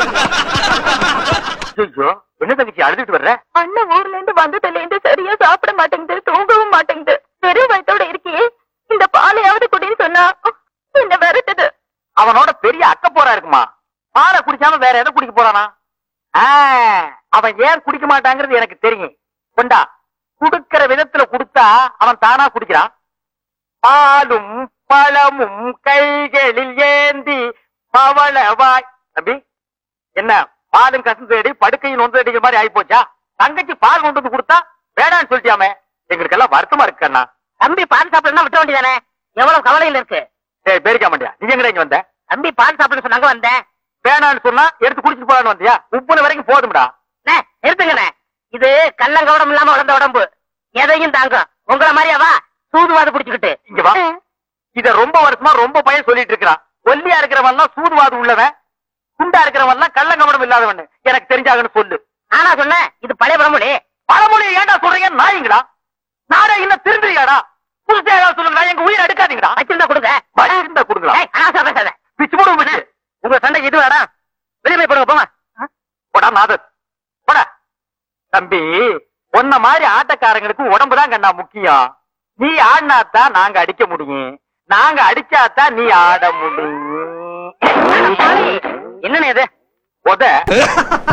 ஐயோ என்ன தங்கச்சி அழுதுட்டு வர்ற அண்ணன் ஊர்ல இருந்து வந்ததுல இருந்து சரியா சாப்பிட மாட்டேங்குது தூங்கவும் மாட்டேங்குது வெறும் வயத்தோட இருக்கியே இந்த பாலையாவது குடின்னு சொன்னா என்ன வருத்தது அவனோட பெரிய அக்க போரா இருக்குமா பாலை குடிக்காம வேற எதை குடிக்க போறானா ஆ, அவன் ஏன் குடிக்க மாட்டாங்கிறது எனக்கு தெரியும் கொண்டா குடுக்கிற விதத்துல குடுத்தா அவன் தானா குடிக்கிறான் பாலும் பழமும் கைகளில் ஏந்தி பவளவாய் தம்பி என்ன பாலும் கசந்து அடி படுக்கையும் நொந்து அடிக்கிற மாதிரி ஆயி போச்சா தங்கச்சி பால் கொண்டு வந்து கொடுத்தா வேணாம்னு சொல்லிட்டியாமே எங்களுக்கு எல்லாம் வருத்தமா இருக்கு அண்ணா தம்பி பால் சாப்பிடணும் விட்ட வேண்டியதானே எவ்வளவு கவலையில இருக்கு சரி பேரிக்க மாட்டியா நீ எங்கடா இங்க வந்த தம்பி பால் சாப்பிடணும் சொன்னாங்க வந்தேன் வேணாம்னு சொன்னா எடுத்து குடிச்சிட்டு போலான்னு வந்தியா உப்புன வரைக்கும் போதும்டா அண்ணே, நிறுத்துங்கண்ணே இது கள்ளங்கவடம் இல்லாம வளர்ந்த உடம்பு எதையும் தாங்கும் உங்கள மாதிரியாவா சூதுவாது புடிச்சுக்கிட்டு இங்க வா இத ரொம்ப வருஷமா ரொம்ப பையன் சொல்லிட்டு இருக்கிறான் ஒல்லியா இருக்கிறவன் எல்லாம் சூதுவாது உள்ளவன் குண்டா இருக்கிறவன் எல்லாம் கள்ளங்கமடம் இல்லாதவன் எனக்கு தெரிஞ்சாகன்னு சொல்லு ஆனா சொன்னேன் இது பழைய பழமொழி பழமொழி ஏன்டா சொல்றீங்க நாயிங்களா நாடே இன்னும் திருந்துறியாடா புதுசா ஏதாவது சொல்லுங்க எங்க உயிர் எடுக்காதீங்கடா வச்சிருந்தா கொடுங்க இருந்தா கொடுங்களா ஏய், அனாவசியமா பேசாத பிச்சு போடுவோம் பிச்சு உங்க சண்டைக்கு இது வேடா வெளியே போய் போடுங்க போங்க போடா நாதர் போடா தம்பி உன்ன மாதிரி ஆட்டக்காரங்களுக்கு உடம்பு தான் கண்ணா முக்கியம் நீ ஆடினாத்தான் நாங்க அடிக்க முடியும் நாங்க அடிச்சாதான் நீ ஆட முடியும் என்னண்ணே இது உத